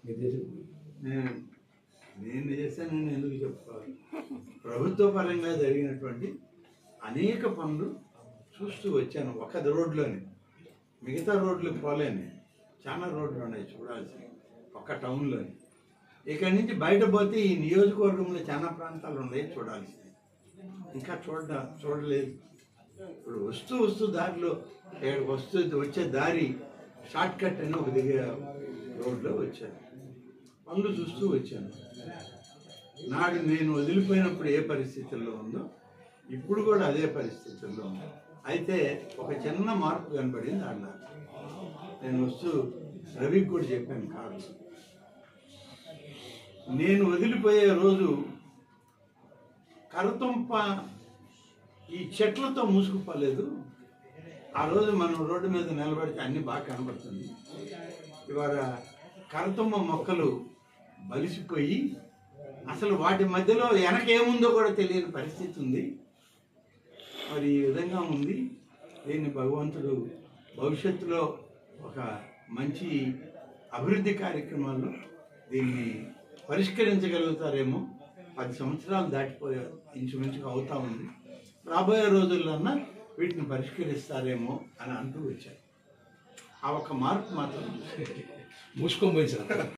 నేను నేను చేశానని ఎందుకు చెప్పుకోవాలి ప్రభుత్వ పరంగా జరిగినటువంటి అనేక పనులు చూస్తూ వచ్చాను ఒక రోడ్లోనే మిగతా రోడ్లు పోలేను చాలా రోడ్లు ఉన్నాయి చూడాల్సి ఒక టౌన్లోని ఇక్కడి నుంచి బయట పోతే ఈ నియోజకవర్గంలో చాలా ప్రాంతాలు ఉన్నాయి చూడాల్సి ఇంకా చూడ చూడలేదు ఇప్పుడు వస్తూ వస్తూ దారిలో ఇక్కడికి వస్తూ వచ్చే దారి షార్ట్ కట్ అని ఒక దిగే రోడ్లో వచ్చాను పనులు చూస్తూ వచ్చాను నాడు నేను వదిలిపోయినప్పుడు ఏ పరిస్థితుల్లో ఉందో ఇప్పుడు కూడా అదే పరిస్థితుల్లో ఉంది అయితే ఒక చిన్న మార్పు కనబడింది అన్న నేను వస్తూ రవికి కూడా చెప్పాను కాదు నేను వదిలిపోయే రోజు కరతుంప ఈ చెట్లతో మూసుకుపోలేదు ఆ రోజు మనం రోడ్డు మీద నిలబడితే అన్ని బాగా కనబడుతుంది ఇవాళ కరతుమ్మ మొక్కలు బలిసిపోయి అసలు వాటి మధ్యలో వెనకేముందో కూడా తెలియని పరిస్థితి ఉంది మరి ఈ విధంగా ఉంది దీన్ని భగవంతుడు భవిష్యత్తులో ఒక మంచి అభివృద్ధి కార్యక్రమాల్లో దీన్ని పరిష్కరించగలుగుతారేమో పది సంవత్సరాలు దాటిపోయే ఇంచుమించుగా అవుతా ఉంది రాబోయే రోజుల్లోన్నా వీటిని పరిష్కరిస్తారేమో అని అంటూ వచ్చారు ఆ ఒక్క మార్పు మాత్రం మూసుకొని పోయి సార్